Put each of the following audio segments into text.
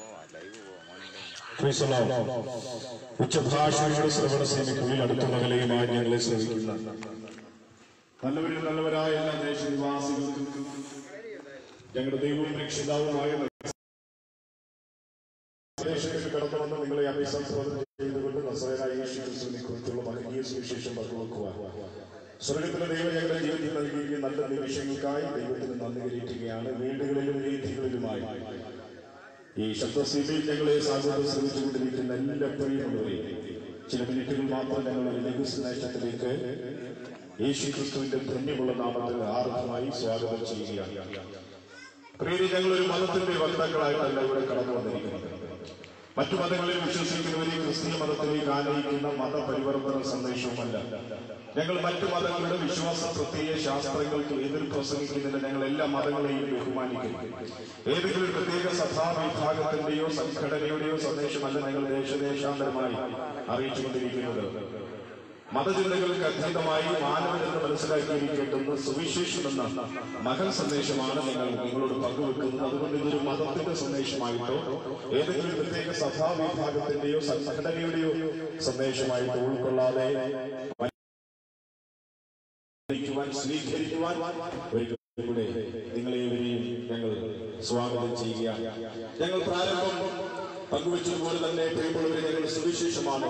Praise the Lord. ഉച്ചഭാഷയുടെ ശ്രവണ സേനയ്ക്കുള്ളിൽ അടുത്തുള്ള വിലയുമായി ഞങ്ങളെ ശ്രമിക്കുന്ന നല്ലവരും നല്ലവരായ എല്ലാ ദേശനിവാസികൾക്കും ഞങ്ങളുടെ ദൈവവും രക്ഷിതാവുമായ ദേശത്തേക്ക് കടന്നുവന്ന് നിങ്ങളെ അഭിസംബോധന ചെയ്തുകൊണ്ട് നസറേനായ യേശു ക്രിസ്തുവിനെ കുറിച്ചുള്ള മഹനീയ സുവിശേഷം പങ്കുവെക്കുവാൻ സ്വർഗത്തിലെ ദൈവം ഞങ്ങളുടെ ജീവിതത്തിൽ നൽകിയ നല്ല നിമിഷങ്ങൾക്കായി ദൈവത്തിന് നന്ദി കരയിക്കുകയാണ് വീടുകളിലും രീതികളിലുമായി ഈ ശബ്ദസീമയിൽ ഞങ്ങളെ സാധ്യത ശ്രമിച്ചുകൊണ്ടിരിക്കുന്ന എല്ലാ പ്രിയമുള്ളവരെയും ചില മിനിറ്റുകൾ മാത്രം ഞങ്ങൾ ഒരു ലഘുസ്നേഷത്തിലേക്ക് യേശു ക്രിസ്തുവിന്റെ ധന്യമുള്ള നാമത്തിൽ ആർദ്രമായി സ്വാഗതം ചെയ്യുകയാണ് പ്രിയരി ഞങ്ങൾ ഒരു മതത്തിന്റെ വക്താക്കളായിട്ടല്ല ഇവിടെ കടന്നു വന്നിരിക്കുന്നത് മറ്റു മതങ്ങളിൽ വിശ്വസിക്കുന്നവരെ ക്രിസ്തീയ മതത്തിലേക്ക് ആനയിക്കുന്ന മതപരിവർത്തന സന്ദേശവുമല്ല ഞങ്ങൾ മറ്റു മതങ്ങളുടെ വിശ്വാസ പ്രത്യയ ശാസ്ത്രങ്ങൾക്ക് എതിർ പ്രസംഗിക്കുന്നില്ല ഞങ്ങൾ എല്ലാ മതങ്ങളെയും ബഹുമാനിക്കുന്നു ഏതെങ്കിലും ഒരു പ്രത്യേക സഭാ വിഭാഗത്തിന്റെയോ സംഘടനയുടെയോ സന്ദേശമല്ല ഞങ്ങൾ ദേശദേശാന്തരമായി അറിയിച്ചുകൊണ്ടിരിക്കുന്നത് മതചിന്തകൾക്ക് അതീതമായി മാനവനെന്ന് മനസ്സിലാക്കിയിരിക്കേണ്ടുന്ന സുവിശേഷം എന്ന മകൻ സന്ദേശമാണ് നിങ്ങൾ നിങ്ങളോട് പങ്കുവെക്കുന്നത് അതുകൊണ്ട് ഇതൊരു മതത്തിന്റെ സന്ദേശമായിട്ടോ ഏതെങ്കിലും പ്രത്യേക സഭാ വിഭാഗത്തിന്റെയോ സംഘടനയുടെയോ സന്ദേശമായിട്ടോ ഉൾക്കൊള്ളാതെ സ്വീകരിക്കുവാൻ സ്വീകരിക്കുവാൻ ഒരിക്കൽ കൂടെ നിങ്ങളെവരെയും ഞങ്ങൾ സ്വാഗതം ചെയ്യുകയാണ് ഞങ്ങൾ പ്രാരംഭം പങ്കുവെച്ചതുപോലെ തന്നെ പ്രിയമുള്ളവരെ ഞങ്ങൾ സുവിശേഷമാണ്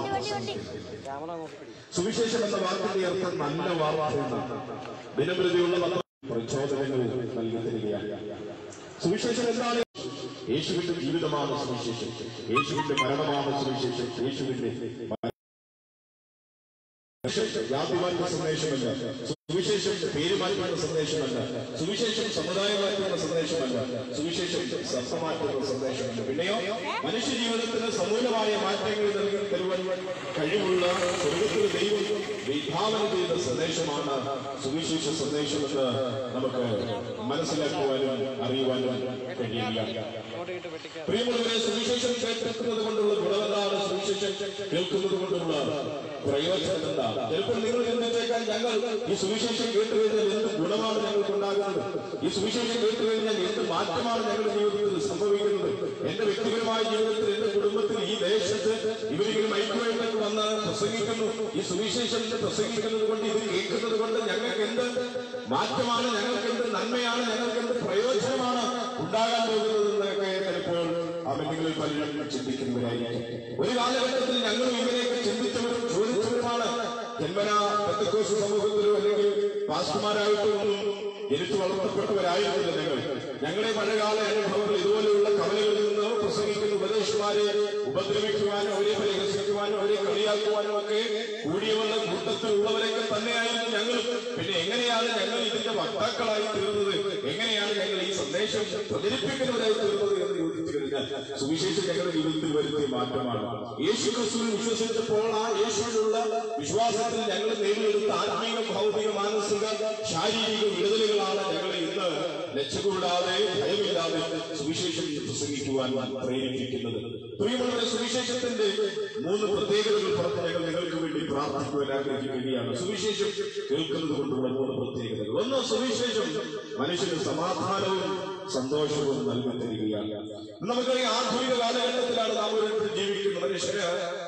സുവിശേഷം എന്ന വാക്കിന്റെ അർത്ഥം നല്ല വാർത്ത എന്നാണ് ദിനപ്രതിയുള്ള പത്ര പ്രചോദനങ്ങൾ നൽകി തരികയാണ് സുവിശേഷം എന്താണ് യേശുവിന്റെ ജീവിതമാണ് സുവിശേഷം യേശുവിന്റെ മരണമാണ് സുവിശേഷം യേശുവിന്റെ ജാതിമാറ്റ സന്ദേശമല്ല സുവിശേഷം പേര് മാറ്റുന്ന സന്ദേശമല്ല സുവിശേഷം സമുദായം മാറ്റുന്ന സന്ദേശമല്ല സുവിശേഷം സത്തമാറ്റുന്ന സന്ദേശമല്ല പിന്നെയോ മനുഷ്യ ജീവിതത്തിന് സമൂലമായ മാറ്റങ്ങൾ നൽകി തരുവാൻ കഴിവുള്ള സ്വർഗത്തിലെ ദൈവം വിഭാവന ചെയ്ത സന്ദേശമാണ് സുവിശേഷ സന്ദേശമെന്ന് നമുക്ക് മനസ്സിലാക്കുവാനും അറിയുവാനും കഴിയുക പ്രിയമുള്ളവരെ സുവിശേഷം കേൾക്കുന്നത് കൊണ്ടുള്ള ഗുണമെന്താണ് സുവിശേഷം കേൾക്കുന്നത് കൊണ്ടുള്ള പ്രയോജനം എന്താണ് ചിലപ്പോൾ നിങ്ങൾ ചിന്തിച്ചേക്കാൻ ഞങ്ങൾ ഈ സുവിശേഷം കേട്ട് കഴിഞ്ഞാൽ എന്ത് ഗുണമാണ് ഞങ്ങൾക്ക് ഉണ്ടാകുന്നത് ഈ സുവിശേഷം കേട്ട് കഴിഞ്ഞാൽ എന്ത് മാറ്റമാണ് ഞങ്ങളുടെ ജീവിതത്തിൽ സംഭവിക്കുന്നത് എന്റെ വ്യക്തിപരമായ ജീവിതത്തിൽ എന്റെ കുടുംബത്തിൽ ഈ ദേശത്ത് ഇവരെങ്കിലും ഐക്യമായിട്ടൊക്കെ വന്ന് പ്രസംഗിക്കുന്നു ഈ സുവിശേഷം പ്രസംഗിക്കുന്നത് കൊണ്ട് ഇത് കേൾക്കുന്നത് കൊണ്ട് ഞങ്ങൾക്ക് എന്ത് മാറ്റമാണ് ഞങ്ങൾക്ക് എന്ത് നന്മയാണ് ഞങ്ങൾക്ക് എന്ത് പ്രയോജനമാണ് ഉണ്ടാകാൻ പോകുന്നത് എന്നൊക്കെ ചിലപ്പോൾ അവൻ നിങ്ങളിൽ പലരും ചിന്തിക്കുന്നവരായിരിക്കും ഒരു കാലഘട്ടത്തിൽ ഞങ്ങളും ഇങ്ങനെയൊക്കെ ചിന്തിച്ചവരും ചോദിച്ചവരുമാണ് ജന്മന പെത്തക്കോസ് സമൂഹത്തിലോ അല്ലെങ്കിൽ പാസ്റ്റർമാരായിട്ടോ ഒന്നും ജനിച്ചു വളർത്തപ്പെട്ടവരായിരുന്നില്ല ഞങ്ങൾ ഞങ്ങളുടെ പഴയകാല അനുഭവങ്ങൾ ഇതുപോലെയുള്ള കവലകളിൽ നിന്ന് പ്രസംഗിക്കുന്ന ഉപദേശമാരെ ഉപദ്രവിക്കുവാനും അവരെ പരിഹസിക്കുവാനും അവരെ കളിയാക്കുവാനും ഒക്കെ കൂടിയവരുടെ കൂട്ടത്തിലുള്ളവരൊക്കെ തന്നെയായിരുന്നു ഞങ്ങൾ പിന്നെ എങ്ങനെയാണ് ഞങ്ങൾ ഇതിന്റെ വക്താക്കളായി തീർന്നത് എങ്ങനെയാണ് ഞങ്ങൾ ഈ സന്ദേശം പ്രചരിപ്പിക്കുന്നവരായി തീർന്നത് എന്ന് ചോദിച്ചു കഴിഞ്ഞാൽ സുവിശേഷം ഞങ്ങളുടെ ജീവിതത്തിൽ വരുത്തിയ മാറ്റമാണ് യേശു ക്രിസ്തുവിൽ വിശ്വസിച്ചപ്പോൾ ആ യേശുവിലുള്ള വിശ്വാസത്തിൽ ഞങ്ങൾ നേടിയെടുത്ത ആത്മീക ഭൗതിക മാനസിക ശാരീരിക വിടുതലുകളാണ് ഞങ്ങളെ ഇന്ന് ലക്ഷ്യകൂടാതെ ഭയമില്ലാതെ സുവിശേഷം പ്രസംഗിക്കുവാൻ പ്രേരിപ്പിക്കുന്നത് പ്രിയമുള്ളവരെ സുവിശേഷത്തിന്റെ മൂന്ന് പ്രത്യേകതകൾ പറഞ്ഞ് ഞങ്ങൾ നിങ്ങൾക്ക് വേണ്ടി പ്രാർത്ഥിക്കുവാൻ ആഗ്രഹിക്കുകയാണ് സുവിശേഷം കേൾക്കുന്നത് കൊണ്ടുള്ള മൂന്ന് പ്രത്യേകതകൾ ഒന്ന് സുവിശേഷം മനുഷ്യന് സമാധാനവും സന്തോഷവും നൽകി തരികയാണ് നമുക്കറിയാം ആധുനിക കാലഘട്ടത്തിലാണ് നാം ഓരോരുത്തരും ജീവിക്കുന്നത് മനുഷ്യന്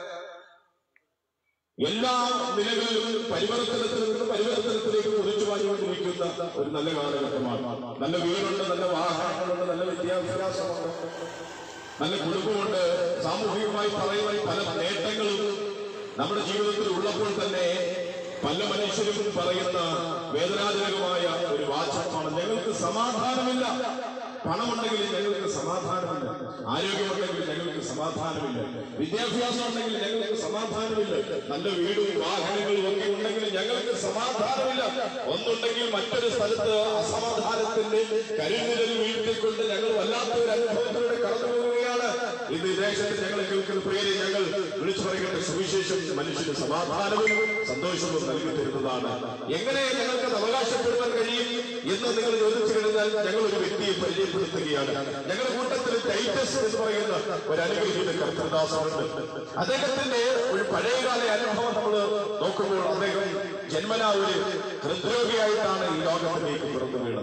എല്ലാ നിലകളിലും പരിവർത്തനത്തിൽ നിന്ന് പരിവർത്തനത്തിലേക്ക് കുതിച്ചു വാങ്ങിക്കൊണ്ടിരിക്കുന്ന ഒരു നല്ല കാലഘട്ടമാണ് നല്ല വീടുണ്ട് നല്ല വാഹനങ്ങളുണ്ട് നല്ല വിദ്യാഭ്യാസമുണ്ട് നല്ല കുടുംബമുണ്ട് സാമൂഹികമായി പറയുവാൻ പല നേട്ടങ്ങളും നമ്മുടെ ജീവിതത്തിൽ ഉള്ളപ്പോൾ തന്നെ പല മനുഷ്യരും പറയുന്ന വേദനാജനകമായ ഒരു വാചകമാണ് ഞങ്ങൾക്ക് സമാധാനമില്ല പണമുണ്ടെങ്കിൽ ഞങ്ങൾക്ക് സമാധാനമില്ല ആരോഗ്യമുണ്ടെങ്കിൽ ഞങ്ങൾക്ക് സമാധാനമില്ല വിദ്യാഭ്യാസം ഉണ്ടെങ്കിൽ ഞങ്ങൾക്ക് സമാധാനമില്ല നല്ല വീടും വാഹനങ്ങളും ഒക്കെ ഉണ്ടെങ്കിൽ ഞങ്ങൾക്ക് സമാധാനമില്ല ഒന്നുണ്ടെങ്കിൽ മറ്റൊരു സ്ഥലത്ത് അസമാധാനത്തിന്റെ കരിനിഴൽ വീഴ്ത്തിക്കൊണ്ട് ഞങ്ങൾ വല്ലാത്ത ഒരു അനുഭവത്തിലൂടെ കടന്നു പോവുകയാണ് ഇത് ദേശത്ത് ഞങ്ങൾ കേൾക്കുന്ന പേര് ഞങ്ങൾ വിളിച്ചു പറയുന്ന സുവിശേഷം മനുഷ്യന് സമാധാനവും സന്തോഷവും നൽകി തരുന്നതാണ് എങ്ങനെ ഞങ്ങൾക്ക് അത് അവകാശപ്പെടുവാൻ കഴിയും എന്ന് നിങ്ങൾ ചോദിച്ചു കഴിഞ്ഞാൽ ഞങ്ങൾ ഒരു വ്യക്തിയെ പരിചയപ്പെടുത്തുകയാണ് ഞങ്ങളുടെ കൂട്ടത്തിൽ ടൈറ്റസ് എന്ന് പറയുന്ന ഒരു അനുഗ്രഹീത കർത്തദാസമുണ്ട് അദ്ദേഹത്തിന്റെ ഒരു പഴയകാല അനുഭവം നമ്മൾ നോക്കുമ്പോൾ അദ്ദേഹം ജന്മനാ ഒരു ഹൃദ്രോഗിയായിട്ടാണ് ഈ ലോകത്തിലേക്ക് പിറന്നു വീണത്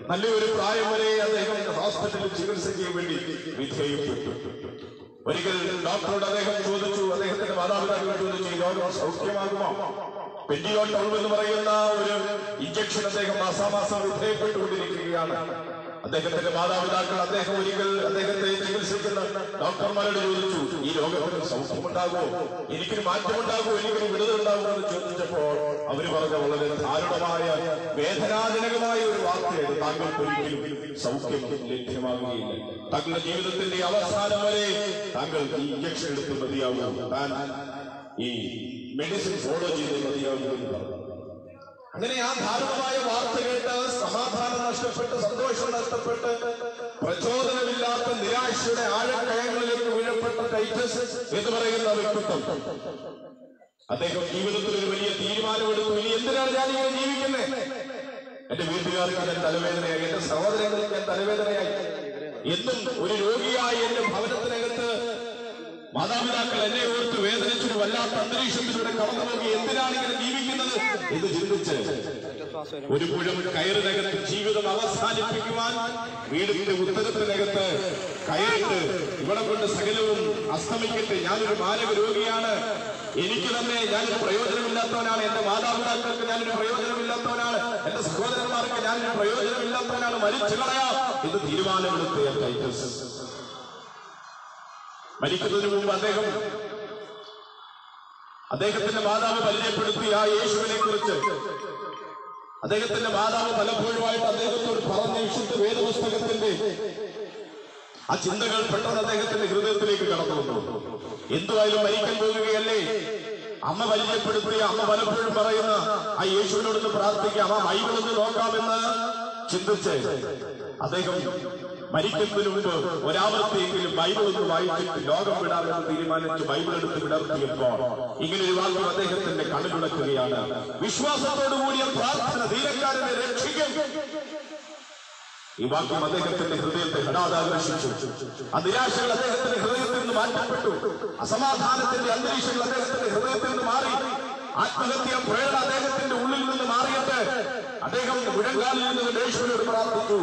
നല്ലൊരു പ്രായം വരെ അദ്ദേഹം ഹോസ്പിറ്റലിൽ ചികിത്സയ്ക്ക് വേണ്ടി വിധേയപ്പെട്ടു ഒരിക്കൽ ഡോക്ടറോട് അദ്ദേഹം ചോദിച്ചു അദ്ദേഹത്തിന്റെ മാതാപിതാക്കൾ ചോദിച്ചു ഈ രോഗം സൗഖ്യമാകുമോ പെൻഡിയോട്ടം എന്ന് പറയുന്ന ഒരു ഇഞ്ചക്ഷൻ അദ്ദേഹം മാസാമാസം വിധേയപ്പെട്ടുകൊണ്ടിരിക്കുകയാണ് അദ്ദേഹത്തിന്റെ മാതാപിതാക്കൾ അദ്ദേഹം ഒരിക്കൽ അദ്ദേഹത്തെ ചികിത്സിക്കുന്ന ഡോക്ടർമാരോട് ചോദിച്ചു ഈ രോഗത്തിന് സൗഖ്യമുണ്ടാകുമോ എനിക്കൊരു മാറ്റമുണ്ടാകുമോ എനിക്കൊരു വിടുതലുണ്ടാകുമോ എന്ന് ചോദിച്ചപ്പോൾ അവര് പറഞ്ഞ വളരെ ദാരുണമായ വേദനാജനകമായ ഒരു വാർത്തയാണ് താങ്കൾക്ക് ഒരിക്കലും സൗഖ്യം ലഭ്യമാകുകയില്ല താങ്കളുടെ ജീവിതത്തിന്റെ അവസാനം വരെ താങ്കൾ ഈ ഇഞ്ചക്ഷൻ എടുത്ത് മതിയാകും താൻ ഈ മെഡിസിൻ ഫോളോ ചെയ്ത് മതിയാകും എന്ന് പറഞ്ഞു അങ്ങനെ ആ ദാരുണമായ വാർത്ത കേട്ട് സമാധാനം നഷ്ടപ്പെട്ട് സന്തോഷം നഷ്ടപ്പെട്ട് പ്രചോദനമില്ലാത്ത നിരാശയുടെ ആഴക്കയങ്ങളിലേക്ക് വീഴപ്പെട്ട ടൈറ്റസ് എന്ന് പറയുന്ന വ്യക്തിത്വം അദ്ദേഹം ജീവിതത്തിൽ ഒരു വലിയ തീരുമാനമെടുത്തു ഇനി എന്തിനാണ് ഞാൻ ഇങ്ങനെ ജീവിക്കുന്നത് എന്റെ വീട്ടുകാർക്ക് ഞാൻ തലവേദനയായി എന്റെ സഹോദരങ്ങൾക്ക് ഞാൻ തലവേദനയായി എന്നും ഒരു രോഗിയായി എന്റെ ഭവനത്തിനകത്ത് മാതാപിതാക്കൾ എന്നെ ഓർത്ത് വേദനിച്ചൊരു വല്ലാത്ത അന്തരീക്ഷത്തിലൂടെ കടന്നു പോയി എന്തിനാണ് ഇങ്ങനെ ജീവിക്കുന്നത് എന്ന് ചിന്തിച്ച് ഒരു മുഴുവൻ കയറിനകത്ത് ജീവിതം അവസാനിപ്പിക്കുവാൻ വീടിന്റെ ഉത്തരത്തിനകത്ത് കയറിട്ട് ഇവിടെ കൊണ്ട് സകലവും അസ്തമിക്കട്ടെ ഞാനൊരു മാരക രോഗിയാണ് എനിക്ക് തന്നെ ഞാനൊരു പ്രയോജനമില്ലാത്തവനാണ് എന്റെ മാതാപിതാക്കൾക്ക് ഞാനൊരു പ്രയോജനമില്ലാത്തവനാണ് എന്റെ സഹോദരന്മാർക്ക് ഞാനൊരു പ്രയോജനമില്ലാത്തവനാണ് മരിച്ചു കളയാം എന്ന് തീരുമാനമെടുത്ത ടൈറ്റസ് മരിക്കുന്നതിന് മുമ്പ് അദ്ദേഹം അദ്ദേഹത്തിന്റെ മാതാവ് പരിചയപ്പെടുത്തിയ ആ യേശുവിനെ കുറിച്ച് അദ്ദേഹത്തിന്റെ മാതാവ് പലപ്പോഴുമായിട്ട് അദ്ദേഹത്തോട് പറഞ്ഞ വിശുദ്ധ വേദപുസ്തകത്തിന്റെ ആ ചിന്തകൾ പെട്ടെന്ന് അദ്ദേഹത്തിന്റെ ഹൃദയത്തിലേക്ക് കടന്നു വന്നു എന്തുവായാലും മരിക്കാൻ പോകുകയല്ലേ അമ്മ പരിചയപ്പെടുത്തിയ അമ്മ പലപ്പോഴും പറയുന്ന ആ യേശുവിനോടൊന്ന് പ്രാർത്ഥിക്കാം ആ ബൈബിളൊന്ന് നോക്കാമെന്ന് ചിന്തിച്ച് അദ്ദേഹം മരിക്കുന്നതിന് മുമ്പ് ഒരാവർത്തിയെങ്കിലും ബൈബിൾ ഒന്ന് വായിച്ചിട്ട് ലോകം വിടാമെന്ന് തീരുമാനിച്ച് ബൈബിൾ എടുത്ത് വിടർത്തിയപ്പോൾ ഇങ്ങനെ ഒരു വാക്യം അദ്ദേഹത്തിന്റെ കണ്ണിലുടക്കുകയാണ് വിശ്വാസത്തോടുകൂടിയ പ്രാർത്ഥന ധീരക്കാരനെ രക്ഷിക്കും ഈ വാക്യം അദ്ദേഹത്തിന്റെ ഹൃദയത്തെ ഹഠാതാകർഷിച്ചു ആ നിരാശകൾ അദ്ദേഹത്തിന്റെ ഹൃദയത്തിൽ നിന്ന് മാറ്റപ്പെട്ടു അസമാധാനത്തിന്റെ അന്തരീക്ഷങ്ങൾ അദ്ദേഹത്തിന്റെ ഹൃദയത്തിൽ നിന്ന് മാറി ആത്മഹത്യ പ്രേരണ അദ്ദേഹത്തിന്റെ ഉള്ളിൽ നിന്ന് മാറിയിട്ട് അദ്ദേഹം മുഴങ്കാലിൽ നിന്ന് യേശുവിനോട് പ്രാർത്ഥിച്ചു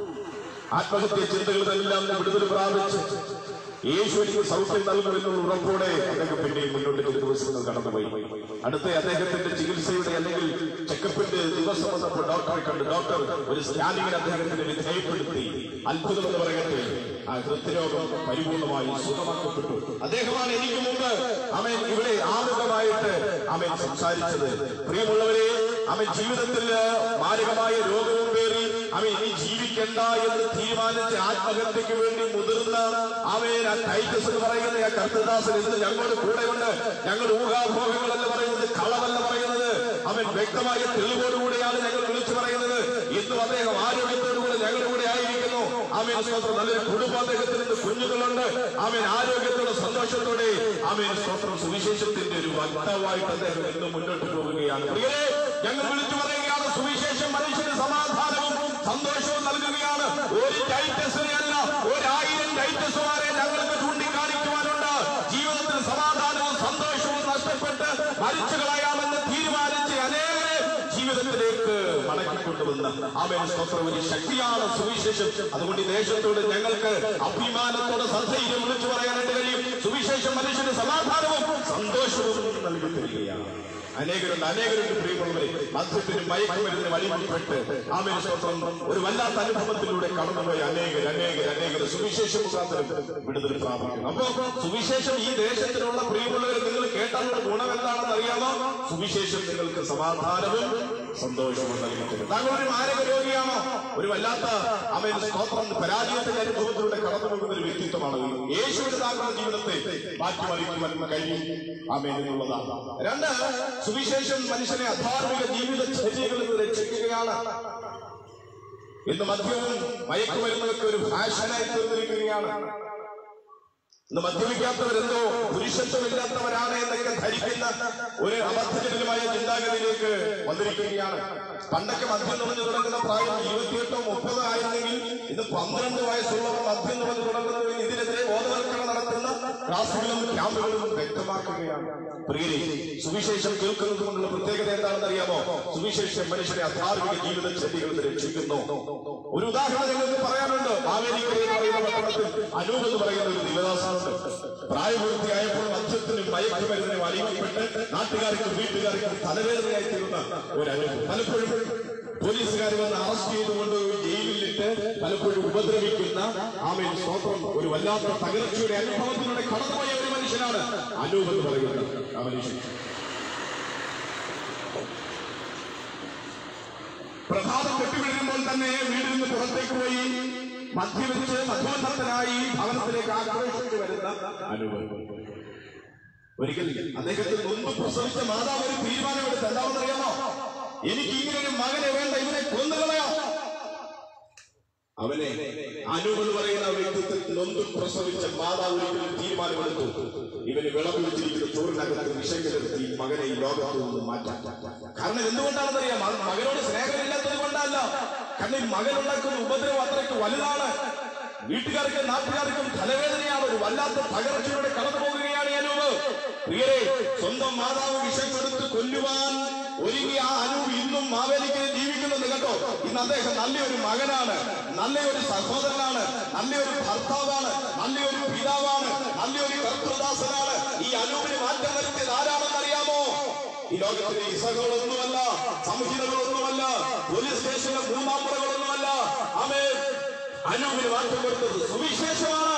ആത്മഹത്യ ചിന്തകളെല്ലാം വിടുതൽ പ്രാപിച്ച് യേശു എനിക്ക് സൗഖ്യം നൽകുമെന്നുള്ള ഉറപ്പോടെ അദ്ദേഹം പിന്നെയും മുന്നോട്ട് ചില ദിവസങ്ങൾ കടന്നുപോയി അടുത്ത അദ്ദേഹത്തിന്റെ ചികിത്സയുടെ അല്ലെങ്കിൽ ചെക്കപ്പിന്റെ ദിവസം വന്നപ്പോൾ ഡോക്ടറെ കണ്ട് ഡോക്ടർ ഒരു സ്കാനിങ്ങിന് അദ്ദേഹത്തിന് വിധേയപ്പെടുത്തി അത്ഭുതം എന്ന് പറയട്ടെ ആ ഹൃദ്രോഗം പരിപൂർണമായി സുഖമാക്കപ്പെട്ടു അദ്ദേഹമാണ് എനിക്ക് മുമ്പ് അവൻ ഇവിടെ ആമുഖമായിട്ട് അവൻ സംസാരിച്ചത് പ്രിയമുള്ളവരെ അവൻ ജീവിതത്തിൽ മാരകമായ രോഗവും പേറി അവൻ ഇനി ജീവിക്കണ്ട എന്ന് തീരുമാനിച്ച് ആത്മഹത്യക്ക് വേണ്ടി മുതിർന്ന അവൻ ആ ടൈറ്റസ് എന്ന് പറയുന്നത് ആ കർത്തദാസൻ ഇന്ന് ഞങ്ങളുടെ കൂടെയുണ്ട് ഞങ്ങൾ ഊഹാഭോഗങ്ങളല്ല പറയുന്നത് കളവല്ല പറയുന്നത് അവൻ വ്യക്തമായ തെളിവോടുകൂടിയാണ് ഞങ്ങൾ വിളിച്ചു പറയുന്നത് ഇന്നും അദ്ദേഹം ആരോഗ്യത്തോടുകൂടി ഞങ്ങളുടെ കൂടെ ആയിരിക്കുന്നു അവൻ സ്വന്തം നല്ലൊരു കുടുംബം അദ്ദേഹത്തിന് ഇന്ന് കുഞ്ഞുങ്ങളുണ്ട് അവൻ ആരോഗ്യത്തോടെ സന്തോഷത്തോടെ അവൻ സ്വന്തം സുവിശേഷത്തിന്റെ ഒരു വക്താവായിട്ട് അദ്ദേഹം ഇന്ന് മുന്നോട്ട് പോവുകയാണ് പ്രിയരെ ഞങ്ങൾ വിളിച്ചു പറയുകയാണ് സുവിശേഷം മനുഷ്യന് സമാധാനവും സന്തോഷവും നൽകുകയാണ് ഒരു ടൈറ്റസിനെ അല്ല ഒരായിരം ടൈറ്റസുമാരെ ഞങ്ങൾക്ക് ചൂണ്ടിക്കാണിക്കുവാനുണ്ട് ജീവിതത്തിൽ സമാധാനവും സന്തോഷവും നഷ്ടപ്പെട്ട് മരിച്ചു കളയാമെന്ന് തീരുമാനിച്ച് അനേകരെ ജീവിതത്തിലേക്ക് മടക്കിക്കൊണ്ടുവന്ന ആമേൻ സ്തോത്രം ഒരു ശക്തിയാണ് സുവിശേഷം അതുകൊണ്ട് ഈ ദേശത്തോട് ഞങ്ങൾക്ക് അഭിമാനത്തോടെ സന്ധൈര്യം വിളിച്ചു പറയാനായിട്ട് കഴിയും സുവിശേഷം മനുഷ്യന് സമാധാനവും സന്തോഷവും നൽകി തരികയാണ് അനേകരുണ്ട് അനേകരുണ്ട് പ്രിയമുള്ളവരെ മദ്യത്തിനും മയക്കുമരുന്നിനും അടിമപ്പെട്ട് ആമേൻ സ്തോത്രം ഒരു വല്ലാത്ത അനുഭവത്തിലൂടെ കടന്നുപോയ അനേകർ അനേകർ അനേകർ സുവിശേഷ മുഖാന്തരം വിടുതൽ പ്രാപിക്കും അപ്പോ സുവിശേഷം ഈ ദേശത്തിനുള്ള പ്രിയമുള്ളവർ നിങ്ങൾ കേട്ടാലുള്ള ഗുണം എന്താണെന്ന് അറിയാമോ സുവിശേഷം നിങ്ങൾക്ക് സമാധാനവും സന്തോഷവും നൽകിയിട്ടുണ്ട് താങ്കൾ ഒരു മാരക രോഗിയാണോ ഒരു വല്ലാത്ത അവൻ സ്തോത്രം പരാജയത്തിന്റെ അനുഭവത്തിലൂടെ കടന്നു പോകുന്ന ഒരു വ്യക്തിത്വമാണ് യേശുവിന് താങ്കളുടെ ജീവിതത്തെ മാറ്റിമറിക്കുവാൻ കഴിയും ആമേൻ എന്നുള്ളതാണ് രണ്ട് സുവിശേഷം മനുഷ്യനെ അധാർമിക ജീവിത ചര്യകളിൽ നിന്ന് രക്ഷിക്കുകയാണ് ഇന്ന് മദ്യവും മയക്കുമരുന്നൊക്കെ ഒരു ഫാഷനായി തീർന്നിരിക്കുകയാണ് ഇന്ന് മദ്യപിക്കാത്തവരെന്തോ പുരുഷത്വമില്ലാത്തവരാണ് എന്നൊക്കെ ധരിക്കുന്ന ഒരു അബദ്ധജനകമായ ചിന്താഗതിയിലേക്ക് വന്നിരിക്കുകയാണ് പണ്ടൊക്കെ മദ്യം നുണഞ്ഞു തുടങ്ങുന്ന പ്രായം ഇരുപത്തിയെട്ടോ മുപ്പതോ ആയിരുന്നെങ്കിൽ ഇന്ന് പന്ത്രണ്ട് വയസ്സുള്ളവർ മദ്യം നുണഞ്ഞു തുടങ്ങുന്നതിൽ ഇതിനെതിരെ ബോധവൽക്കരണം നടത്തുന്ന ക്ലാസുകളും ക്യാമ്പുകളും വ്യക്തമാക്കുകയാണ് പ്രിയരെ സുവിശേഷം കേൾക്കുന്നത് കൊണ്ടുള്ള പ്രത്യേകത എന്താണെന്ന് അറിയാമോ സുവിശേഷം മനുഷ്യനെ അധാർമിക ജീവിത ചെടികൾ രക്ഷിക്കുന്നു ഒരു ഉദാഹരണം ഞങ്ങൾക്ക് പറയാനുണ്ട് മാവേലിക്കര എന്ന് പറയുന്ന പട്ടണത്തിൽ അനൂപ് എന്ന് പറയുന്ന ഒരു ദിവദാസനുണ്ട് പ്രായപൂർത്തിയായപ്പോൾ മദ്യത്തിനും മയക്കുമരുന്നിനും അടിമപ്പെട്ട് നാട്ടുകാർക്കും വീട്ടുകാർക്കും തലവേദനയായി തീരുന്ന ഒരു അനുഭവം പലപ്പോഴും പോലീസുകാർ വന്ന് അറസ്റ്റ് ചെയ്തുകൊണ്ട് ജയിലിലിട്ട് പലപ്പോഴും ഉപദ്രവിക്കുന്ന ആമയിൽ സ്വന്തം ഒരു വല്ലാത്ത തകർച്ചയുടെ അനുഭവത്തിലൂടെ കടന്നുപോയ ഒരു മനുഷ്യനാണ് അനൂപ് എന്ന് പറയുന്നത് ആ മനുഷ്യൻ പ്രഭാതം കെട്ടിവിടുമ്പോൾ തന്നെ വീട്ടിൽ നിന്ന് പുറത്തേക്ക് പോയി മദ്യപിച്ച് മധുബന്ധത്തിനായി ഭവനത്തിലേക്ക് ആക്രോശിച്ചു വരുന്ന അനുഭവം ഒരിക്കൽ അദ്ദേഹത്തിന് മുൻപ് പ്രസവിച്ച മാതാവ് ഒരു തീരുമാനമെടുത്ത് എന്താണെന്ന് അറിയാമോ എനിക്ക് ഇങ്ങനെ ഒരു മകനെ വേണ്ട ഇവനെ കൊന്നുകളയാം അവനെ അനൂപ് എന്ന് പറയുന്ന വ്യക്തിത്വത്തിൽ നൊന്ത് പ്രസവിച്ച മാതാവ് ഒരിക്കലും തീരുമാനമെടുത്തു ഇവന് വിളവ് വെച്ചിരിക്കുന്ന ചോറിനകത്ത് വിഷം കലർത്തി ഈ മകനെ ഈ ലോകത്ത് നിന്ന് മാറ്റാം കാരണം എന്തുകൊണ്ടാണെന്ന് അറിയാം അത് മകനോട് സ്നേഹമില്ലാത്തത് കൊണ്ടല്ല കാരണം ഈ മകൻ ഉണ്ടാക്കുന്ന ഉപദ്രവം അത്രയ്ക്ക് വലുതാണ് വീട്ടുകാർക്കും നാട്ടുകാർക്കും തലവേദനയാണ് ഒരു വല്ലാത്ത തകർച്ചയുടെ കടന്നു പോകുകയാണ് ഈ അനൂപ് പ്രിയരെ സ്വന്തം മാതാവ് വിഷം കൊടുത്ത് കൊല്ലുവാൻ ഒരുങ്ങി ആ അനൂപ് ഇന്നും മാവേലിക്ക് ജീവിക്കുന്നത് കേട്ടോ ഇന്ന് അദ്ദേഹം നല്ലൊരു മകനാണ് നല്ലൊരു സഹോദരനാണ് നല്ലൊരു ഭർത്താവാണ് നല്ലൊരു പിതാവാണ് നല്ലൊരു കർത്തൃദാസനാണ് ഈ അനൂപിന് മാറ്റം വരുത്തിയത് ആരാണെന്ന് അറിയാമോ ഈ ലോകത്തിലെ ഇസകളൊന്നുമല്ല സംഹിതകളൊന്നുമല്ല പോലീസ് സ്റ്റേഷനിലെ മൂന്നാം മുറകളൊന്നുമല്ല അവൻ അനൂപിന് മാറ്റം വരുന്നത് സുവിശേഷമാണ്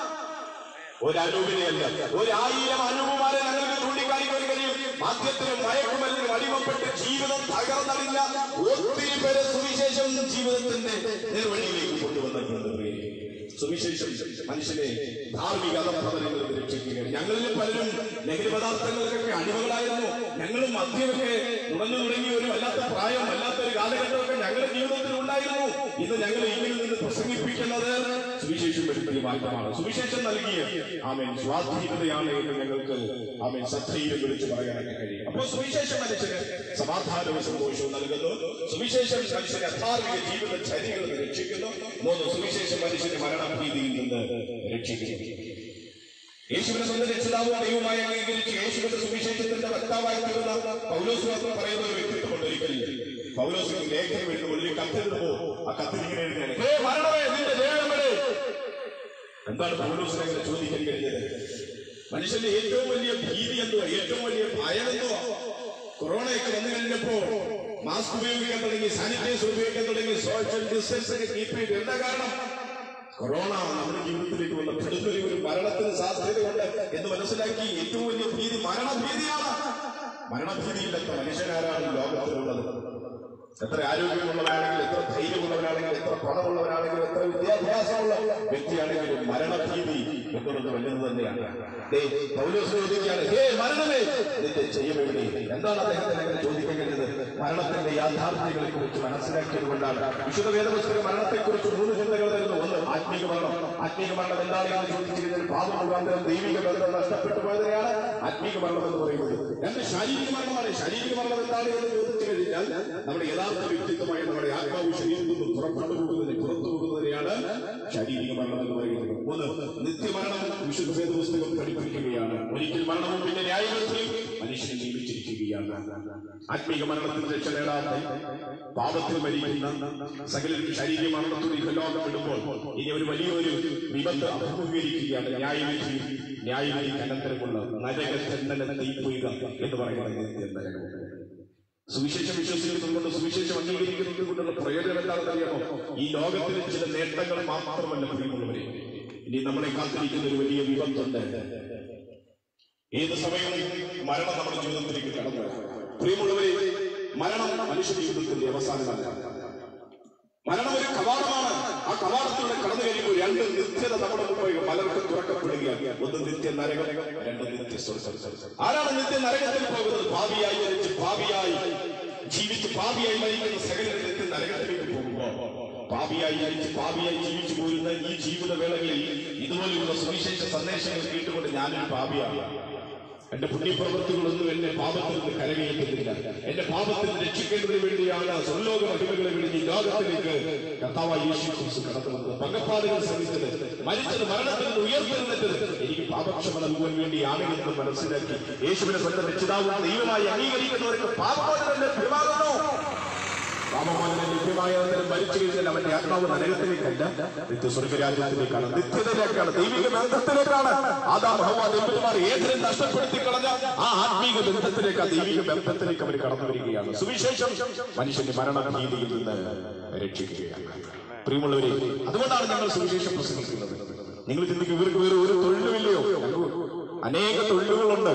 ഒരു അനൂപിനെയല്ല ഒരായിരം അനൂപുമാരെ ഞങ്ങൾക്ക് ചൂണ്ടിക്കാണിക്കാൻ കഴിയും മദ്യത്തിനും മയക്കുമരുന്നിനും അടിമപ്പെട്ട് ജീവിതം തകർന്നടിഞ്ഞ ഒത്തിരി പേരെ സുവിശേഷം ജീവിതത്തിന്റെ നേർവഴിയിലേക്ക് കൊണ്ടുവന്നിട്ടുണ്ട് പ്രിയരെ. സുവിശേഷം മനുഷ്യനെ ധാർമ്മിക അധപ്പതനങ്ങളിൽ നിന്ന് രക്ഷിക്കുകയാണ് ഞങ്ങളിൽ പലരും ലഹരി പദാർത്ഥങ്ങൾക്കൊക്കെ അടിമകളായിരുന്നു ഞങ്ങളും മദ്യമൊക്കെ നുണഞ്ഞു തുടങ്ങി ഒരു വല്ലാത്ത പ്രായം വല്ലാത്ത ഒരു കാലഘട്ടമൊക്കെ ഞങ്ങളുടെ ജീവിതത്തിൽ ഉണ്ടായിരുന്നു ഇന്ന് ഞങ്ങൾ ഇങ്ങനെ നിന്ന് പ്രസംഗിപ്പിക്കുന്നത് സുവിശേഷം വരുത്തിയ മാറ്റമാണ് സുവിശേഷം നൽകിയ ആമേൻ സ്വാധീനതയാണ് എന്ന് ഞങ്ങൾക്ക് ആമേൻ സധൈര്യം വിളിച്ചു പറയാനൊക്കെ കഴിയും അപ്പോൾ സുവിശേഷം മനുഷ്യന് സമാധാനവും സന്തോഷവും നൽകുന്നു സുവിശേഷം മനുഷ്യനെ അധാർമിക ജീവിത ചര്യകളിൽ നിന്ന് രക്ഷിക്കുന്നു മൂന്ന് സുവിശേഷം മനുഷ്യനെ മരണഭീതിയിൽ നിന്ന് രക്ഷിക്കുന്നു യേശുവിനെ സ്വന്തം രക്ഷിതാവും ദൈവമായി അംഗീകരിച്ച് യേശുവിന്റെ സുവിശേഷത്തിന്റെ വക്താവായി തീർന്ന പൗലോസ് മാത്രം പറയുന്ന ഒരു വ്യക്തിത്വമുണ്ട് ഒരിക്കൽ പൗലോസ് ലേഖനം എഴുതുമ്പോൾ ഒരു കത്തെഴുതുമ്പോ ആ കത്തിൽ ഇങ്ങനെ എഴുതുകയാണ് ഹേ മരണമേ നിന്റെ ദേഹമേ എന്താണ് പൗലോസിനെ അങ്ങനെ ചോദിക്കാൻ കഴിഞ്ഞത് മനുഷ്യന്റെ ഏറ്റവും വലിയ ഭീതി എന്തുവാ ഏറ്റവും വലിയ ഭയം എന്തുവാ കൊറോണയൊക്കെ വന്നു കഴിഞ്ഞപ്പോ മാസ്ക് ഉപയോഗിക്കാൻ തുടങ്ങി സാനിറ്റൈസർ ഉപയോഗിക്കാൻ തുടങ്ങി സോഷ്യൽ ഡിസ്റ്റൻസ് ഒക്കെ കീപ്പ് ചെയ്തു എന്താ കാരണം കൊറോണ നമ്മുടെ ജീവിതത്തിലേക്ക് വന്ന പെടുന്നൊരു ഒരു മരണത്തിന് സാധ്യതയുണ്ട് എന്ന് മനസ്സിലാക്കി ഏറ്റവും വലിയ ഭീതി മരണഭീതിയാണ് മരണഭീതിയില്ലാത്ത മനുഷ്യനാരാണ് ഈ ലോകത്തിലുള്ളത് എത്ര ആരോഗ്യമുള്ളവരാണെങ്കിൽ എത്ര ധൈര്യമുള്ളവരാണെങ്കിൽ എത്ര പണമുള്ളവരാണെങ്കിൽ എത്ര വിദ്യാഭ്യാസമുള്ള വ്യക്തിയാണെങ്കിലും മരണഭീതി എന്നുള്ളത് വലുത് തന്നെയാണ് ദേ, പൗലോസ് ചോദിക്കുകയാണ് ഹേ മരണമേ നിന്റെ ചെയ്യുമെവിടെ എന്താണ് അദ്ദേഹത്തിന് അങ്ങനെ ചോദിക്കാൻ കഴിഞ്ഞത് മരണത്തിന്റെ യാഥാർത്ഥ്യങ്ങളെ കുറിച്ച് മനസ്സിലാക്കിയത് കൊണ്ടാണ് വിശുദ്ധ വേദപുസ്തകം മരണത്തെക്കുറിച്ച് മൂന്ന് ചിന്തകൾ തരുന്നു ഒന്ന് ആത്മീക മരണം ആത്മീക മരണം എന്താണ് എന്ന് ചോദിച്ചു കഴിഞ്ഞാൽ പാപം മുഖാന്തരം ദൈവിക ബന്ധം നഷ്ടപ്പെട്ടു പോയതിനെയാണ് ആത്മീക മരണം എന്ന് പറയുന്നത് രണ്ട് ശാരീരിക മരണമാണ് ശാരീരിക മരണം എന്താണ് എന്ന് ചോദിച്ചു കഴിഞ്ഞാൽ നമ്മുടെ യഥാർത്ഥ വ്യക്തിത്വമായ നമ്മുടെ ആത്മാവ് ശരീരത്തിൽ നിന്ന് പുറപ്പെട്ടു പോകുന്നതിനെ പുറത്തു പോകുന്നതിനെയാണ് ശാരീരിക മരണം എന്ന് പറയുന്നത് മൂന്ന് നിത്യമരണം വിശുദ്ധ വേദപുസ്തകം പഠിപ്പിക്കുകയാണ് ഒരിക്കൽ മരണവും പിന്നെ ന്യായവിധിയും മനുഷ്യനെ നിയമിച്ചിരിക്കുകയാണ് ആത്മീക മരണത്തിൽ രക്ഷ നേടാതെ പാപത്തിൽ മരിക്കുന്ന സകലരും ശാരീരിക മരണത്തോട് ഈ ലോകം വിടുമ്പോൾ ഇനി ഒരു വലിയൊരു വിപത്ത് അഭിമുഖീകരിക്കുകയാണ് ന്യായവിധി ന്യായവിധി അനന്തരമുള്ള നരകച്ചന്ദന തീപ്പൊയ്ക എന്ന് പറയുന്നത് നരകം സുവിശേഷം വിശ്വസിക്കുന്നതുകൊണ്ട് സുവിശേഷം അംഗീകരിക്കുന്നത് കൊണ്ടുള്ള പ്രയോജനം എന്താണെന്ന് അറിയാമോ ഈ ലോകത്തിലെ ചില നേട്ടങ്ങൾ മാത്രമല്ല പ്രിയമുള്ളവരെ ഇനി നമ്മളെ കാത്തിരിക്കുന്ന ഒരു വലിയ വിപത്തുണ്ട് ഏത് സമയവും മരണം നമ്മുടെ ജീവിതത്തിലേക്ക് കടന്നു വരാം. പ്രിയമുള്ളവരെ മരണം മനുഷ്യ ജീവിതത്തിന്റെ അവസാനമല്ല മരണം ഒരു കവാടമാണ് ആ കവാടത്തിലൂടെ കടന്നു കഴിയുമ്പോൾ രണ്ട് നിത്യത നമ്മുടെ മുമ്പിൽ പലർക്കും തുറക്കപ്പെടുകയാണ് ഒന്ന് നിത്യ നരകം രണ്ട് നിത്യ സ്വർഗ്ഗം ആരാണ് നിത്യ നരകത്തിൽ പോകുന്നത് ഭാവിയായി ജനിച്ച് ഭാവിയായി ജീവിച്ച് ഭാവിയായി മരിക്കുന്ന സകല നിത്യ നരകത്തിലേക്ക് പോകുമ്പോൾ പാപിയായി ജനിച്ച് പാപിയായി ജീവിച്ചു പോരുന്ന ഈ ജീവിത വേളകളിൽ ഇതുപോലെയുള്ള സുവിശേഷ സന്ദേശങ്ങൾ കേട്ടുകൊണ്ട് ഞാനൊരു പാപിയാണ് എന്റെ പുണ്യപ്രവൃത്തികളൊന്നും എന്നെ പാപത്തിൽ നിന്ന് കരകയറ്റുന്നില്ല എന്റെ പാപത്തിൽ നിന്ന് രക്ഷിക്കേണ്ടതിന് വേണ്ടിയാണ് സ്വർലോക മഹിമകളെ വേണ്ടി ഈ ലോകത്തിലേക്ക് കർത്താവായ യേശു ക്രിസ്തു കടന്നു വന്നത് പങ്കപ്പാടുകൾ ശ്രമിച്ചത് മരിച്ചത് മരണത്തിൽ നിന്ന് ഉയർത്തെഴുന്നേറ്റത് എനിക്ക് പാപക്ഷമ നൽകുവാൻ വേണ്ടിയാണെന്ന് മനസ്സിലാക്കി യേശുവിനെ സ്വന്തം രക്ഷിതാവും ദൈവമായി അംഗീകരിക്കുന്നവർക്ക് പാപമോചനം ലഭ്യമാകുന്നു പാപമോചനം ലഭ്യമായ അനന്തരം മരിച്ചു കഴിഞ്ഞാൽ അവന്റെ ആത്മാവ് നരകത്തിലേക്കല്ല നിത്യ സ്വർഗരാജ്യത്തിലേക്കാണ് നിത്യതയിലേക്കാണ് ദൈവിക ബന്ധത്തിലേക്കാണ് ആദാം ഹവ ദൈവന്മാർ ഏതിനെ നഷ്ടപ്പെടുത്തി കളഞ്ഞ ആ ആത്മീക ബന്ധത്തിലേക്ക് ആ ദൈവിക ബന്ധത്തിലേക്ക് അവർ കടന്നു വരികയാണ് സുവിശേഷം മനുഷ്യന്റെ മരണഭീതിയിൽ നിന്ന് രക്ഷിക്കുകയാണ് പ്രിയമുള്ളവരെ അതുകൊണ്ടാണ് ഞങ്ങൾ സുവിശേഷം പ്രസംഗിക്കുന്നത് നിങ്ങൾ ചിന്തിക്കും ഇവർക്ക് വേറെ ഒരു തൊഴിലുമില്ലയോ ഞങ്ങൾക്ക് അനേക തൊഴിലുകളുണ്ട്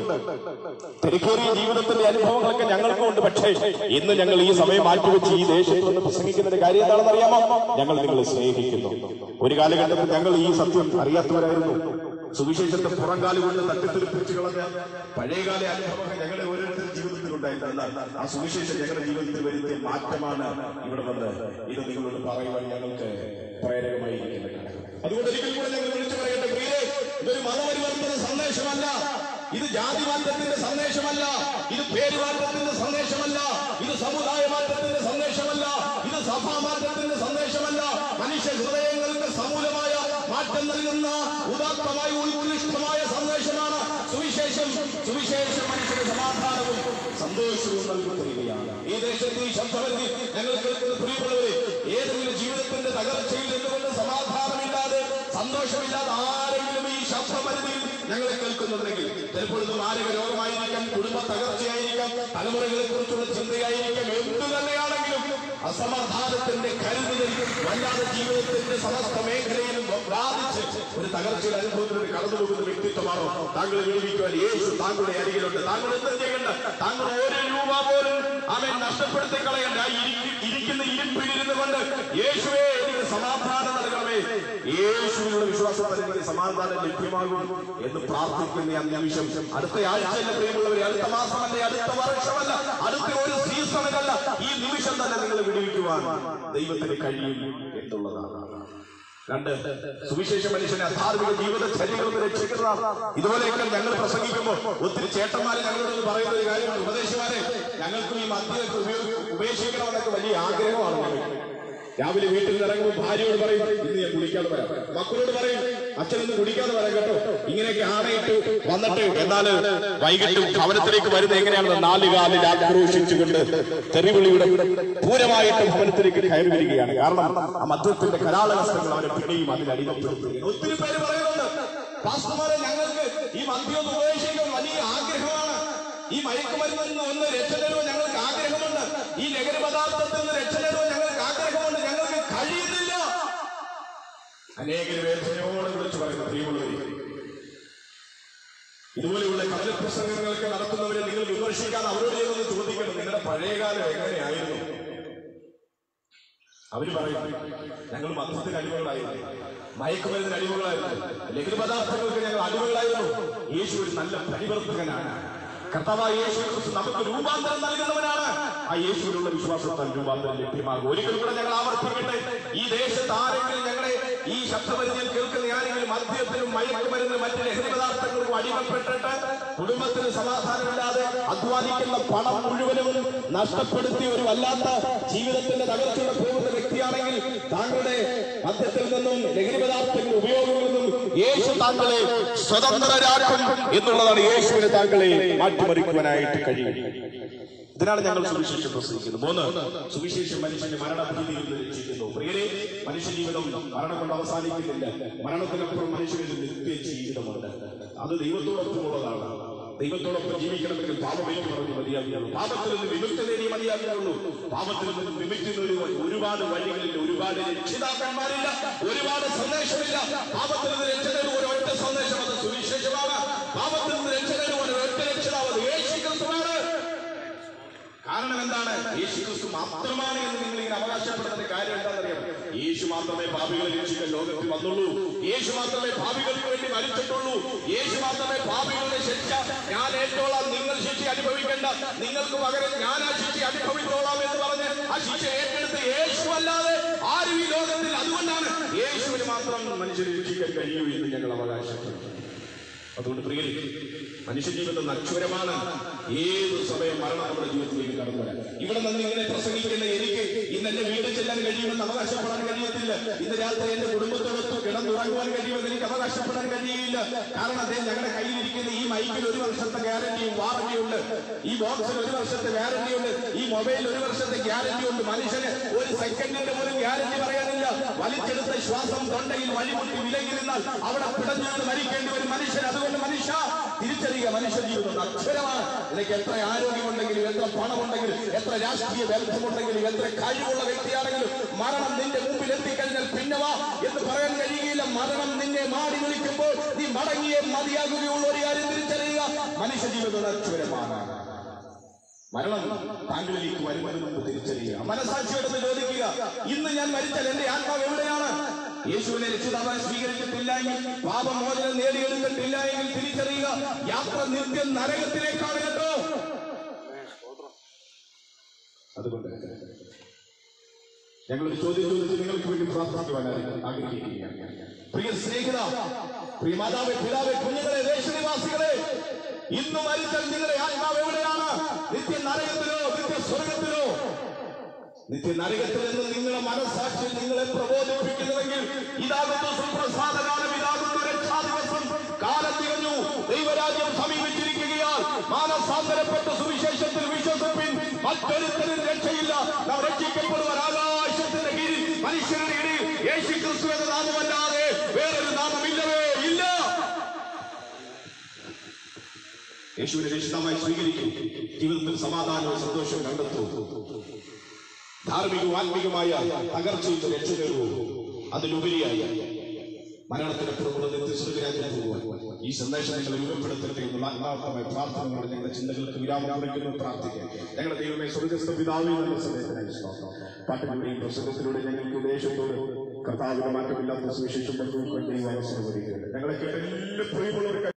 തിരക്കേറിയ ജീവിതത്തിന്റെ അനുഭവങ്ങളൊക്കെ ഞങ്ങൾക്കും ഉണ്ട് പക്ഷേ ഇന്ന് ഞങ്ങൾ ഈ സമയം മാറ്റിവെച്ച് ഈ ദേശത്ത് നിന്ന് പ്രസംഗിക്കുന്നതിന്റെ കാര്യം എന്താണെന്ന് അറിയാമോ ഞങ്ങൾ നിങ്ങളെ സ്നേഹിക്കുന്നു ഒരു കാലഘട്ടത്തിൽ ഞങ്ങൾ ഈ സത്യം അറിയാത്തവരായിരുന്നു സുവിശേഷത്തെ പുറംകാലി കൊണ്ട് തട്ടിത്തെറിപ്പിച്ച് കളഞ്ഞ പഴയകാല അനുഭവങ്ങൾ ഞങ്ങളുടെ ഓരോരുത്തരുടെ ജീവിതത്തിൽ ഉണ്ടായിരുന്നു ആ സുവിശേഷം ഞങ്ങളുടെ ജീവിതത്തിൽ വരുത്തിയ മാറ്റമാണ് ഇവിടെ വന്ന് ഇത് നിങ്ങളോട് പറയുവാൻ ഞങ്ങൾക്ക് പ്രേരകമായി ഇരിക്കുന്നത് അതുകൊണ്ട് ഒരിക്കൽ കൂടെ ഞങ്ങൾ വിളിച്ചു പറയട്ടെ പ്രിയരെ ഇതൊരു മതപരിവർത്തന സന്ദേശമല്ല ഇത് ജാതി മാറ്റത്തിന്റെ സന്ദേശമല്ല ഇത് പേരുമാറ്റത്തിന്റെ സന്ദേശമല്ല ഇത് സമുദായ മാറ്റത്തിന്റെ സന്ദേശമല്ല ഇത് സഭാ മാറ്റത്തിന്റെ സന്ദേശമല്ല മനുഷ്യ ഹൃദയങ്ങൾക്ക് സമൂലമായ മാറ്റം നൽകുന്ന ഉദാത്തമായ ഉത്കൃഷ്ടമായ സന്ദേശമാണ് സുവിശേഷം സുവിശേഷം മനുഷ്യന് സമാധാനവും സന്തോഷവും നൽകുകയാണ് ഈ ദേശത്ത് ഈ ശബ്ദമതി ഞങ്ങൾ കേൾക്കുന്ന പ്രിയമുള്ളവരെ ഏതെങ്കിലും ജീവിതത്തിന്റെ തകർച്ചയിൽ നിന്നുകൊണ്ട് സമാധാനമില്ലാതെ സന്തോഷമില്ലാതെ ആരെങ്കിലും ഈ ശബ്ദപരിധിയിൽ ഞങ്ങളെ കേൾക്കുന്നുണ്ടെങ്കിൽ ചിലപ്പോൾ ഇത് മാരക രോഗമായിരിക്കാം കുടുംബ തകർച്ചയായിരിക്കാം തലമുറകളെ കുറിച്ചുള്ള ചിന്തയായിരിക്കാം എന്തു തന്നെയാണെങ്കിലും അസമാധാനത്തിന്റെ കരുതലിൽ വല്ലാതെ ജീവിതത്തിന്റെ സമസ്ത മേഖലയിലും ബാധിച്ച് ഒരു തകർച്ചയുടെ അനുഭവത്തിലൂടെ കടന്നുപോകുന്ന വ്യക്തിത്വമാണോ താങ്കളെ വിളിക്കുവാൻ യേശു താങ്കളുടെ അരികിലുണ്ട് താങ്കൾ എന്ത് ചെയ്യണ്ട താങ്കൾ ഒരു രൂപ പോലും അവൻ നഷ്ടപ്പെടുത്തി കളയണ്ട ആ ഇരി- ഇരിക്കുന്ന ഇരിപ്പിലിരുന്ന് കൊണ്ട് യേശുവേ എനിക്ക് സമാധാനം നൽകണമേ യേശുവിനുള്ള വിശ്വാസത്തിൽ എനിക്ക് സമാധാനം ലഭ്യമാകും എന്ന് പ്രാർത്ഥിക്കുന്ന ആ നിമിഷം അടുത്ത ആഴ്ചയല്ല പ്രിയമുള്ളവരെ അടുത്ത മാസമല്ല അടുത്ത വർഷമല്ല അടുത്ത ഒരു സീസണിലല്ല ഈ നിമിഷം തന്നെ നിങ്ങൾ വിടുവിക്കുവാൻ ദൈവത്തിന് കഴിയും എന്നുള്ളതാണ് രണ്ട് സുവിശേഷ മനുഷ്യനെ അധാർമിക ജീവിതചര്യകൾ രക്ഷിക്കുന്നതാണ് ഇതുപോലെയൊക്കെ ഞങ്ങൾ പ്രസംഗിക്കുമ്പോൾ ഒത്തിരി ചേട്ടന്മാരെ ഞങ്ങളോട് പറയുന്ന ഒരു കാര്യമാണ് ഉപദേശിമാരെ ഞങ്ങൾക്കും ഈ മദ്യമൊക്കെ ഉപയോഗി ഉപേക്ഷിക്കണമെന്നൊക്കെ വലിയ ആഗ്രഹമാണ് ഞങ്ങൾക്ക് രാവിലെ വീട്ടിൽ നിന്ന് ഇറങ്ങുമ്പോൾ ഭാര്യയോട് പറയും ഇന്ന് ഞാൻ കുടിക്കാതെ വരാം മക്കളോട് പറയും അച്ഛനൊന്ന് കുടിക്കാതെ വരാം കേട്ടോ ഇങ്ങനെയൊക്കെ ആണയിട്ട് വന്നിട്ട് എന്നാൽ വൈകിട്ടും ഭവനത്തിലേക്ക് വരുന്നത് എങ്ങനെയാണെന്ന് നാലുകാലിൽ ആക്രോശിച്ചുകൊണ്ട് തെറിവിളിയുടെ പൂരമായിട്ട് ഭവനത്തിലേക്ക് കയറി വരികയാണ് കാരണം ആ മദ്യത്തിന്റെ കരാളഹസ്തങ്ങൾ അവരെ പിന്നെയും അതിൽ അടിമപ്പെടുത്തുകയാണ് ഒത്തിരി പേര് പറയുന്നുണ്ട് പാസ്റ്റർമാരെ ഞങ്ങൾക്ക് ഈ മദ്യം ഒന്ന് ഉപേക്ഷിക്കാൻ വലിയ ആഗ്രഹമാണ് ഈ മയക്കുമരുന്നിൽ നിന്ന് ഒന്ന് രക്ഷ തരുമോ ഞങ്ങൾക്ക് ആഗ്രഹമുണ്ട് ഈ ലഹരി പദാർത്ഥത്തിൽ നിന്ന് രക്ഷ തരുമോ ഞങ്ങൾക്ക് ആഗ്രഹമുണ്ട് ഞങ്ങൾക്ക് കഴിയുന്നില്ല അനേക വേദനയോടെ വിളിച്ചു പറയുന്നു പ്രിയമുള്ളവരെ ഇതുപോലെയുള്ള കടൽ പ്രസംഗങ്ങളൊക്കെ നടത്തുന്നവരെ നിങ്ങൾ വിമർശിക്കാൻ അവരോട് ചെയ്തൊന്ന് ചോദിക്കണം നിങ്ങളുടെ പഴയകാലം എങ്ങനെയായിരുന്നു അവര് പറയും ഞങ്ങൾ മതത്തിന് അടിമകളായിരുന്നു മയക്കുമരുന്നിന് അടിമകളായിരുന്നു ലഹരി പദാർത്ഥങ്ങൾക്ക് ഞങ്ങൾ അടിമകളായിരുന്നു യേശു ഒരു നല്ല പരിവർത്തകനാണ് കർത്താവായ യേശു ക്രിസ്തു നമുക്ക് രൂപാന്തരം നൽകുന്നവനാണ് ആ യേശുവിനുള്ള വിശ്വാസത്താൽ രൂപാന്തരം ലഭ്യമാകും ഒരിക്കൽ കൂടെ ഞങ്ങൾ ആവർത്തിക്കട്ടെ ഈ ദേശത്ത് ആരെങ്കിലും ഞങ്ങളെ ഈ ശബ്ദപരിചയം കേൾക്കുന്ന ആരെങ്കിലും മദ്യത്തിനും മയക്കുമരുന്നിനും മറ്റ് ലഹരി പദാർത്ഥങ്ങൾക്കും അടിമപ്പെട്ടിട്ട് കുടുംബത്തിന് സമാധാനമില്ലാതെ അധ്വാനിക്കുന്ന പണം മുഴുവനും നഷ്ടപ്പെടുത്തി ഒരു വല്ലാത്ത ജീവിതത്തിന്റെ തകർച്ചയുടെ പോകുന്ന വ്യക്തിയാണെങ്കിൽ താങ്കളുടെ മദ്യത്തിൽ നിന്നും ലഹരി പദാർത്ഥങ്ങളുടെ ഉപയോഗങ്ങളിൽ നിന്നും യേശു താങ്കളെ സ്വതന്ത്രരാക്കും എന്നുള്ളതാണ് യേശുവിന് താങ്കളെ മാറ്റിമറിക്കുവാനായിട്ട് കഴിയും ഇതിനാണ് ഞങ്ങൾ സുവിശേഷം പ്രസംഗിക്കുന്നത് മൂന്ന് സുവിശേഷം മനുഷ്യന്റെ മരണഭീതിയിൽ നിന്ന് രക്ഷിക്കുന്നു പ്രിയരെ മനുഷ്യ ജീവിതം മരണം കൊണ്ട് അവസാനിക്കുന്നില്ല മരണത്തിനപ്പുറം മനുഷ്യന് നിത്യ ജീവിതമുണ്ട് അത് ദൈവത്തോടൊപ്പമുള്ളതാണ് ദൈവത്തോടൊപ്പം ജീവിക്കണമെങ്കിൽ പാപമേറ്റ് പറഞ്ഞു മതിയാകുകയുള്ളൂ പാപത്തിൽ നിന്ന് വിമുക്തി നേടി മതിയാകുകയുള്ളൂ പാപത്തിൽ നിന്ന് വിമുക്തി നേടി ഒരുപാട് വഴികളില്ല ഒരുപാട് രക്ഷിതാക്കന്മാരില്ല ഒരുപാട് സന്ദേശമില്ല പാപത്തിൽ നിന്ന് രക്ഷ നേടുവാൻ ഒറ്റ സന്ദേശം അത് സുവിശേഷമാണ് പാപത്തിൽ നിന്ന് രക്ഷ നേടുവാൻ ഒറ്റ രക്ഷിതാവ് അത് യേശു ക്രിസ്തുവാണ് കാരണം എന്താണ് യേശു ക്രിസ്തു മാത്രമാണ് എന്ന് നിങ്ങൾ ഇങ്ങനെ അവകാശപ്പെടുന്ന കാര്യം എന്താണെന്നറിയാം യേശു മാത്രമേ പാപികളെ രക്ഷിക്കാൻ ലോകത്തിൽ വന്നുള്ളൂ യേശു മാത്രമേ പാപികൾക്ക് വേണ്ടി മരിച്ചിട്ടുള്ളൂ യേശു മാത്രമേ പാപികളുടെ ശിക്ഷ ഞാൻ ഏറ്റോളാം നിങ്ങൾ ശിക്ഷ അനുഭവിക്കേണ്ട നിങ്ങൾക്ക് പകരം ഞാൻ ആ ശിക്ഷ അനുഭവിച്ചോളാം എന്ന് പറഞ്ഞ് ആ ശിക്ഷ ഏറ്റെടുത്ത് യേശു അല്ലാതെ ആരും ഈ ലോകത്തിൽ അതുകൊണ്ടാണ് യേശുവിന് മാത്രം മനുഷ്യരെ രക്ഷിക്കാൻ കഴിയൂ എന്ന് ഞങ്ങൾ അവകാശപ്പെടുന്നു അതുകൊണ്ട് പ്രിയരെ മനുഷ്യജീവിതം നക്ഷുരമാണ് ഏത് സമയം മരണം നമ്മുടെ ജീവിതത്തിലേക്ക് കടന്നു വരാം ഇവിടെ നിന്ന് ഇങ്ങനെ പ്രസംഗിക്കുന്ന എനിക്ക് ഇന്ന് എന്റെ വീട്ടിൽ ചെല്ലാൻ കഴിയുമെന്ന് അവകാശപ്പെടാൻ കഴിയത്തില്ല ഇന്ന് രാത്രി എന്റെ കുടുംബത്തോടൊത്ത് കിടന്നുറങ്ങുവാൻ കഴിയുമെന്ന് എനിക്ക് അവകാശപ്പെടാൻ കഴിയില്ല കാരണം അദ്ദേഹം ഞങ്ങളുടെ കയ്യിലിരിക്കുന്ന ഈ മൈക്കിൽ ഒരു വർഷത്തെ ഗ്യാരണ്ടിയും വാറണ്ടിയും ഉണ്ട് ഈ ബോക്സിൽ ഒരു വർഷത്തെ ഗ്യാരണ്ടി ഉണ്ട് ഈ മൊബൈലിൽ ഒരു വർഷത്തെ ഗ്യാരണ്ടി ഉണ്ട് മനുഷ്യന് ഒരു സെക്കൻഡിന്റെ പോലും ഗ്യാരണ്ടി പറയാനില്ല വലിച്ചെടുത്ത ശ്വാസം തൊണ്ടയിൽ വഴിമുട്ടി വിലകിരുന്നാൽ അവിടെ പിടഞ്ഞാണ് മരിക്കേണ്ടി വരും മനുഷ്യൻ അതുകൊണ്ട് മനുഷ്യ തിരിച്ചറിയുക മനുഷ്യ ജീവിതം അക്ഷരമാണ് നിനക്ക് എത്ര ആരോഗ്യമുണ്ടെങ്കിലും എത്ര പണമുണ്ടെങ്കിലും എത്ര രാഷ്ട്രീയ ബന്ധമുണ്ടെങ്കിലും എത്ര കഴിവുള്ള വ്യക്തിയാണെങ്കിലും മരണം നിന്റെ മുമ്പിൽ എത്തിക്കഴിഞ്ഞാൽ പിന്നെ വാ എന്ന് പറയാൻ കഴിയുകയില്ല മരണം നിന്നെ മാടി വിളിക്കുമ്പോൾ നീ മടങ്ങിയേ മതിയാകുകയുള്ള ഒരു കാര്യം തിരിച്ചറിയുക മനുഷ്യ ജീവിതം അക്ഷരമാണ് മരണം താങ്കളിലേക്ക് വരുന്നതിന് മുമ്പ് തിരിച്ചറിയുക മനസാക്ഷിയോടൊന്ന് ചോദിക്കുക ഇന്ന് ഞാൻ മരിച്ചാൽ എന്റെ ആത്മാവ് എവിടെയാണ് യേശുവിനെ രക്ഷിതാവായി സ്വീകരിച്ചിട്ടില്ല എങ്കിൽ പാപമോചനം നേടിയെടുത്തിട്ടില്ല എങ്കിൽ തിരിച്ചറിയുക യാത്ര നിത്യം നരകത്തിലേക്കാണ് കേട്ടോ അതുകൊണ്ട് ഞങ്ങളൊരു ചോദ്യം ചോദിച്ച് നിങ്ങൾക്ക് വേണ്ടി പ്രാർത്ഥിക്കുവാൻ ആഗ്രഹിക്കുകയാണ് പ്രിയ സ്നേഹിത പ്രിയ മാതാവേ പിതാവേ കുഞ്ഞുങ്ങളെ ദേശനിവാസികളെ ഇന്ന് മരിച്ചാൽ നിങ്ങളുടെ ആത്മാവ് എവിടെയാണ് നിത്യ നരകത്തിലോ നിത്യ സ്വർഗത്തിലോ നിത്യ നരകത്തിൽ നിന്ന് നിങ്ങളുടെ മനസ്സാക്ഷി നിങ്ങളെ പ്രബോധിപ്പിക്കുന്നുവെങ്കിൽ ഇതാകുന്നു സുപ്രസാദകാലം ഇതാകുന്നു രക്ഷാദിവസം കാലം തികഞ്ഞു ദൈവരാജ്യം സമീപിച്ചിരിക്കുകയാൽ മാനസാന്തരപ്പെട്ട സുവിശേഷത്തിൽ വിശ്വസിപ്പിൻ മറ്റൊരുത്തരും രക്ഷയില്ല നാം രക്ഷിക്കപ്പെടുവാൻ ആകാശത്തിന്റെ കീഴിൽ മനുഷ്യരുടെ ഇടയിൽ യേശു ക്രിസ്തു എന്ന നാമമല്ലാതെ വേറൊരു നാമമില്ലവേ ഇല്ല യേശുവിനെ രക്ഷിതമായി സ്വീകരിക്കും ജീവിതത്തിൽ സമാധാനവും സന്തോഷവും കണ്ടെത്തൂ ധാർമ്മികവും ആത്മികമായ തകർച്ചയിൽ രക്ഷ നേടുവോ അതിലുപരിയായി മരണത്തിനപ്പുറമുള്ള നിത്യസ്വർഗരാജ്യം പോകുവാൻ ഈ സന്ദേശം നിങ്ങൾ രൂപപ്പെടുത്തട്ടെ എന്നുള്ള ആത്മാർത്ഥമായ പ്രാർത്ഥനകളോട് ഞങ്ങളുടെ ചിന്തകൾക്ക് വിരാമം കുറിക്കുന്നു പ്രാർത്ഥിക്കാം ഞങ്ങളുടെ ദൈവമേ സ്വർഗസ്ഥ പിതാവേ എന്നുള്ള സന്ദേശത്തിനായി സ്തോത്രം. പാട്ടിലൂടെയും പ്രസംഗത്തിലൂടെ ഞങ്ങൾക്ക് ഉപദേശത്തോട് കർത്താവിന്റെ മാറ്റമില്ലാത്ത സുവിശേഷം പങ്കുവെക്കാൻ ദൈവം അവസരം ഒരുക്കുകയാണ് ഞങ്ങളെ കേട്ട എല്ലാ പ്രിയമുള്ളവർക്ക്